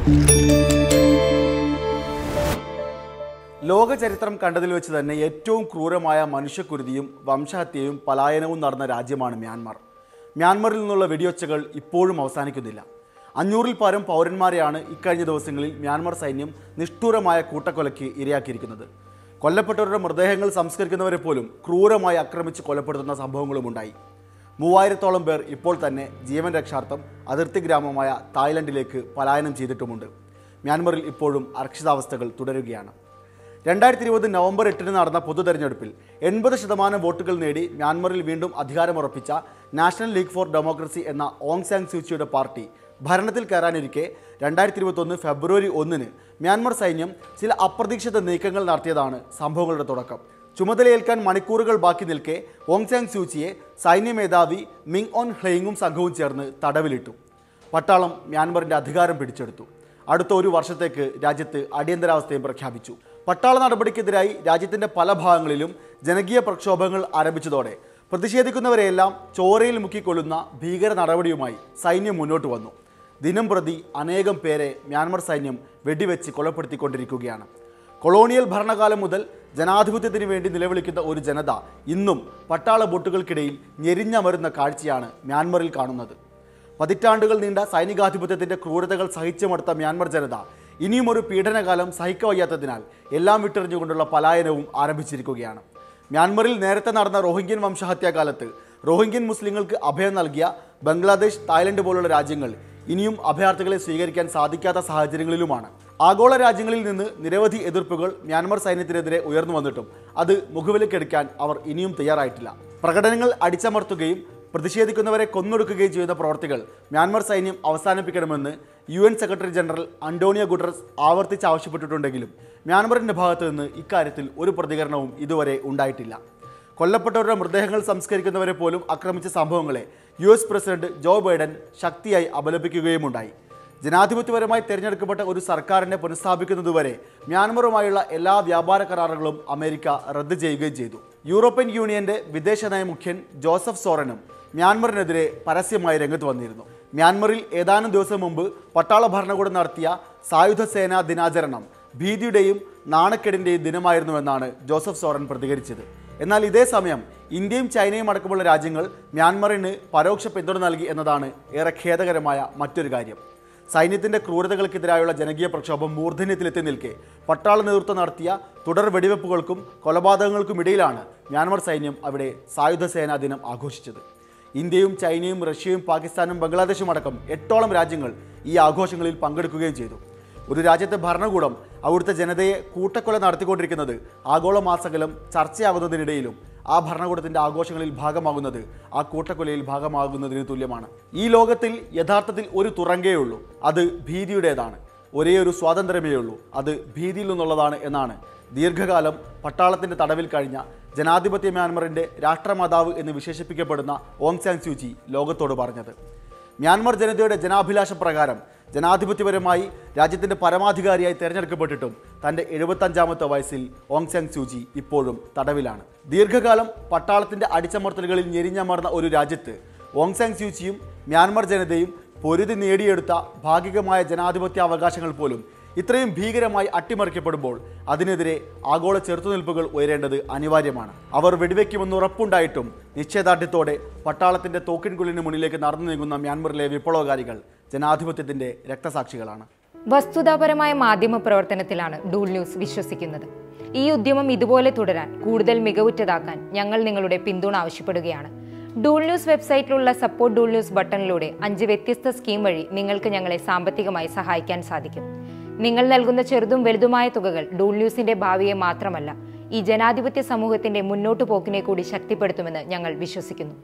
ലോക ചരിത്രം കണ്ടതിൽ വെച്ച് തന്നെ ഏറ്റവും ക്രൂരമായ മനുഷ്യക്കുരുതിയും വംശഹത്യയും പലായനവും നടന്ന രാജ്യമാണ് മ്യാൻമാർ മ്യാൻമറിൽ നിന്നുള്ള വെടിയൊച്ചകൾ ഇപ്പോഴും അവസാനിക്കുന്നില്ല അഞ്ഞൂറിൽ പരം പൗരന്മാരെയാണ് ഇക്കഴിഞ്ഞ ദിവസങ്ങളിൽ മ്യാൻമർ സൈന്യം നിഷ്ഠൂരമായ കൂട്ടക്കൊലയ്ക്ക് ഇരയാക്കിയിരിക്കുന്നത് കൊല്ലപ്പെട്ടവരുടെ മൃതദേഹങ്ങൾ സംസ്കരിക്കുന്നവരെ പോലും ക്രൂരമായി ആക്രമിച്ച് കൊലപ്പെടുത്തുന്ന സംഭവങ്ങളുമുണ്ടായി മൂവായിരത്തോളം പേർ ഇപ്പോൾ തന്നെ ജീവൻ രക്ഷാർത്ഥം അതിർത്തി ഗ്രാമമായ തായ്ലൻഡിലേക്ക് പലായനം ചെയ്തിട്ടുമുണ്ട് മ്യാൻമറിൽ ഇപ്പോഴും അരക്ഷിതാവസ്ഥകൾ തുടരുകയാണ് രണ്ടായിരത്തി ഇരുപത് നവംബർ എട്ടിന് നടന്ന പൊതു തെരഞ്ഞെടുപ്പിൽ എൺപത് ശതമാനം വോട്ടുകൾ നേടി മ്യാൻമറിൽ വീണ്ടും അധികാരമുറപ്പിച്ച നാഷണൽ ലീഗ് ഫോർ ഡെമോക്രസി എന്ന ഓങ് സാങ് സൂച്ചിയുടെ പാർട്ടി ഭരണത്തിൽ കയറാനിരിക്കെ രണ്ടായിരത്തി ഇരുപത്തൊന്ന് ഫെബ്രുവരി ഒന്നിന് മ്യാൻമർ സൈന്യം ചില അപ്രതീക്ഷിത നീക്കങ്ങൾ നടത്തിയതാണ് സംഭവങ്ങളുടെ തുടക്കം ചുമതലയേൽക്കാൻ മണിക്കൂറുകൾ ബാക്കി നിൽക്കെ ഓങ് സാങ് സൂച്ചിയെ സൈന്യ മേധാവി മിങ് ഓൺ ഹ്ലെയിങ്ങും സംഘവും ചേർന്ന് തടവിലിട്ടു പട്ടാളം മ്യാൻമറിന്റെ അധികാരം പിടിച്ചെടുത്തു അടുത്ത ഒരു വർഷത്തേക്ക് രാജ്യത്ത് അടിയന്തരാവസ്ഥയും പ്രഖ്യാപിച്ചു പട്ടാള നടപടിക്കെതിരായി രാജ്യത്തിന്റെ പല ഭാഗങ്ങളിലും ജനകീയ പ്രക്ഷോഭങ്ങൾ ആരംഭിച്ചതോടെ പ്രതിഷേധിക്കുന്നവരെയെല്ലാം ചോരയിൽ മുക്കിക്കൊള്ളുന്ന ഭീകര നടപടിയുമായി സൈന്യം മുന്നോട്ട് വന്നു ദിനം പ്രതി അനേകം പേരെ മ്യാൻമർ സൈന്യം വെടിവെച്ച് കൊലപ്പെടുത്തിക്കൊണ്ടിരിക്കുകയാണ് കൊളോണിയൽ ഭരണകാലം മുതൽ ജനാധിപത്യത്തിന് വേണ്ടി നിലവിളിക്കുന്ന ഒരു ജനത ഇന്നും പട്ടാള ബോട്ടുകൾക്കിടയിൽ ഞെരിഞ്ഞമരുന്ന കാഴ്ചയാണ് മ്യാൻമറിൽ കാണുന്നത് പതിറ്റാണ്ടുകൾ നീണ്ട സൈനികാധിപത്യത്തിന്റെ ക്രൂരതകൾ സഹിച്ചുമടുത്ത മ്യാൻമർ ജനത ഇനിയും ഒരു പീഡനകാലം സഹിക്കവയ്യാത്തതിനാൽ എല്ലാം വിട്ടെറിഞ്ഞുകൊണ്ടുള്ള പലായനവും ആരംഭിച്ചിരിക്കുകയാണ് മ്യാൻമറിൽ നേരത്തെ നടന്ന റോഹിംഗ്യൻ വംശഹത്യാകാലത്ത് റോഹിംഗ്യൻ മുസ്ലിങ്ങൾക്ക് അഭയം നൽകിയ ബംഗ്ലാദേശ് തായ്ലൻഡ് പോലുള്ള രാജ്യങ്ങൾ ഇനിയും അഭയാർത്ഥികളെ സ്വീകരിക്കാൻ സാധിക്കാത്ത സാഹചര്യങ്ങളിലുമാണ് ആഗോള രാജ്യങ്ങളിൽ നിന്ന് നിരവധി എതിർപ്പുകൾ മ്യാൻമർ സൈന്യത്തിനെതിരെ ഉയർന്നു വന്നിട്ടും അത് മുഖവിലക്കെടുക്കാൻ അവർ ഇനിയും തയ്യാറായിട്ടില്ല പ്രകടനങ്ങൾ അടിച്ചമർത്തുകയും പ്രതിഷേധിക്കുന്നവരെ കൊന്നൊടുക്കുകയും ചെയ്യുന്ന പ്രവർത്തികൾ മ്യാൻമർ സൈന്യം അവസാനിപ്പിക്കണമെന്ന് U N secretary general Antonio Guterres ആവർത്തിച്ച് ആവശ്യപ്പെട്ടിട്ടുണ്ടെങ്കിലും മ്യാൻമറിന്റെ ഭാഗത്തു നിന്ന് ഇക്കാര്യത്തിൽ ഒരു പ്രതികരണവും ഇതുവരെ ഉണ്ടായിട്ടില്ല കൊല്ലപ്പെട്ടവരുടെ മൃതദേഹങ്ങൾ സംസ്കരിക്കുന്നവരെ പോലും ആക്രമിച്ച സംഭവങ്ങളെ U S president Joe Biden ശക്തിയായി അപലപിക്കുകയുമുണ്ടായി ജനാധിപത്യപരമായി തിരഞ്ഞെടുക്കപ്പെട്ട ഒരു സർക്കാരിനെ പുനഃസ്ഥാപിക്കുന്നതുവരെ മ്യാൻമറുമായുള്ള എല്ലാ വ്യാപാര കരാറുകളും അമേരിക്ക റദ്ദ് ചെയ്യുകയും ചെയ്തു യൂറോപ്യൻ യൂണിയന്റെ വിദേശ നയമുഖ്യൻ ജോസഫ് സോറനും മ്യാൻമറിനെതിരെ പരസ്യമായി രംഗത്ത് വന്നിരുന്നു മ്യാൻമറിൽ ഏതാനും ദിവസം മുമ്പ് പട്ടാള ഭരണകൂടം നടത്തിയ സായുധ സേനാ ദിനാചരണം ഭീതിയുടെയും നാണക്കേടിൻ്റെയും ദിനമായിരുന്നുവെന്നാണ് ജോസഫ് സോറൻ പ്രതികരിച്ചത് എന്നാൽ ഇതേ സമയം ഇന്ത്യയും ചൈനയും അടക്കമുള്ള രാജ്യങ്ങൾ മ്യാൻമറിന് പരോക്ഷ പിന്തുണ നൽകി എന്നതാണ് ഏറെ ഖേദകരമായ മറ്റൊരു കാര്യം സൈന്യത്തിന്റെ ക്രൂരതകൾക്കെതിരായുള്ള ജനകീയ പ്രക്ഷോഭം മൂർധന്യത്തിലെത്തി നിൽക്കെ പട്ടാള നേതൃത്വം നടത്തിയ തുടർ വെടിവെപ്പുകൾക്കും കൊലപാതകങ്ങൾക്കും ഇടയിലാണ് മ്യാൻമർ സൈന്യം അവിടെ സായുധ സേനാ ദിനം ആഘോഷിച്ചത് ഇന്ത്യയും ചൈനയും റഷ്യയും പാകിസ്ഥാനും ബംഗ്ലാദേശും അടക്കം എട്ടോളം രാജ്യങ്ങൾ ഈ ആഘോഷങ്ങളിൽ പങ്കെടുക്കുകയും ചെയ്തു ഒരു രാജ്യത്തെ ഭരണകൂടം അവിടുത്തെ ജനതയെ കൂട്ടക്കൊല നടത്തിക്കൊണ്ടിരിക്കുന്നത് ആഗോള മാസകലം ചർച്ചയാകുന്നതിനിടയിലും ആ ഭരണകൂടത്തിന്റെ ആഘോഷങ്ങളിൽ ഭാഗമാകുന്നത് ആ കൂട്ടക്കൊലയിൽ ഭാഗമാകുന്നതിന് തുല്യമാണ് ഈ ലോകത്തിൽ യഥാർത്ഥത്തിൽ ഒരു തുറങ്കേയുള്ളൂ അത് ഭീതിയുടേതാണ് ഒരേ ഒരു സ്വാതന്ത്ര്യമേ ഉള്ളൂ അത് ഭീതിയിൽ നിന്നുള്ളതാണ് എന്നാണ് ദീർഘകാലം പട്ടാളത്തിന്റെ തടവിൽ കഴിഞ്ഞ ജനാധിപത്യ മ്യാൻമറിന്റെ രാഷ്ട്രമാതാവ് എന്ന് വിശേഷിപ്പിക്കപ്പെടുന്ന ഓങ് സാങ് സ്യൂചി ലോകത്തോട് പറഞ്ഞത് മ്യാൻമർ ജനതയുടെ ജനാഭിലാഷ പ്രകാരം ജനാധിപത്യപരമായി രാജ്യത്തിന്റെ പരമാധികാരിയായി തെരഞ്ഞെടുക്കപ്പെട്ടിട്ടും തന്റെ എഴുപത്തഞ്ചാമത്തെ വയസ്സിൽ ഓങ് സാങ് സൂചി ഇപ്പോഴും തടവിലാണ് ദീർഘകാലം പട്ടാളത്തിന്റെ അടിച്ചമർത്തലുകളിൽ ഞെരിഞ്ഞമർന്ന ഒരു രാജ്യത്ത് ഓങ് സാങ് സൂചിയും മ്യാൻമർ ജനതയും പൊരുതി നേടിയെടുത്ത ഭാഗികമായ ജനാധിപത്യ അവകാശങ്ങൾ പോലും ഇത്രയും ഭീകരമായി അട്ടിമറിക്കപ്പെടുമ്പോൾ അതിനെതിരെ ആഗോള ചെറുത്തുനിൽപ്പുകൾ ഉയരേണ്ടത് അനിവാര്യമാണ് അവർ വെടിവെക്കുമെന്ന് ഉറപ്പുണ്ടായിട്ടും നിശ്ചയദാർഢ്യത്തോടെ പട്ടാളത്തിന്റെ തോക്കിൻകുള്ളിന് മുന്നിലേക്ക് നടന്നു നീങ്ങുന്ന മ്യാൻമറിലെ വിപ്ലവകാരികൾ ജനാധിപത്യത്തിന്റെ രക്തസാക്ഷികളാണ് വസ്തുതാപരമായ മാധ്യമ പ്രവർത്തനത്തിലാണ് ഡൂൾ ന്യൂസ് വിശ്വസിക്കുന്നത് ഈ ഉദ്യമം ഇതുപോലെ തുടരാൻ കൂടുതൽ മികവുറ്റതാക്കാൻ ഞങ്ങൾ നിങ്ങളുടെ പിന്തുണ ആവശ്യപ്പെടുകയാണ് ഡൂൾ ന്യൂസ് വെബ്സൈറ്റിലുള്ള സപ്പോർട്ട് ഡൂൾ ന്യൂസ് ബട്ടണിലൂടെ അഞ്ച് വ്യത്യസ്ത സ്കീം വഴി നിങ്ങൾക്ക് ഞങ്ങളെ സാമ്പത്തികമായി സഹായിക്കാൻ സാധിക്കും നിങ്ങൾ നൽകുന്ന ചെറുതും വലുതുമായ തുകകൾ ഡൂൾ ന്യൂസിന്റെ ഭാവിയെ മാത്രമല്ല ഈ ജനാധിപത്യ സമൂഹത്തിന്റെ മുന്നോട്ടു പോക്കിനെ കൂടി ശക്തിപ്പെടുത്തുമെന്ന് ഞങ്ങൾ വിശ്വസിക്കുന്നു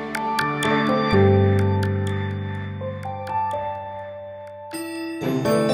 thank you